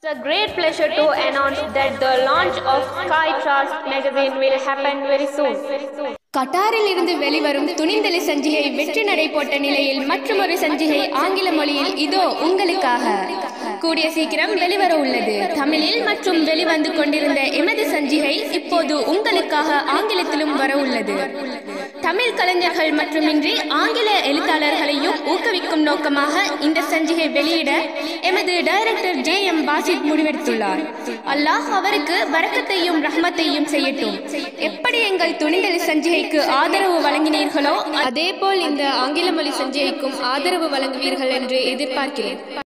It's a great pleasure to announce that the launch of Sky Trust magazine will happen very soon. கட்டாரில் இருந்து வெளிவரும் துணிந்தலி சஞ்சிகை வெற்றி நடை போட்ட நிலையில் மற்றொரு சஞ்சிகை ஆங்கில மொழியில் இதோ உங்களுக்காக கூடிய சீக்கிரம் வெளிவர உள்ளது தமிழில் மற்றும் வெளிவந்து கொண்டிருந்த எமது சஞ்சிகை இப்போது உங்களுக்காக ஆங்கிலத்திலும் வர உள்ளது தமிழ் கலைஞர்கள் மட்டுமின்றி ஆங்கில எழுத்தாளர்களையும் ஊக்குவிக்கும் நோக்கமாக இந்த சஞ்சிகை வெளியிட எமது டைரக்டர் ஜே எம் பாசித் முடிவெடுத்துள்ளார் அல்லாஹ் அவருக்கு வரக்கத்தையும் ரஹ்மத்தையும் செய்யட்டும் எப்படி எங்கள் துணிந்தலி சஞ்சிகைக்கு ஆதரவு வழங்கினீர்களோ அதேபோல் இந்த ஆங்கில மொழி சஞ்சிகைக்கும் ஆதரவு வழங்குவீர்கள் என்று எதிர்பார்க்கிறேன்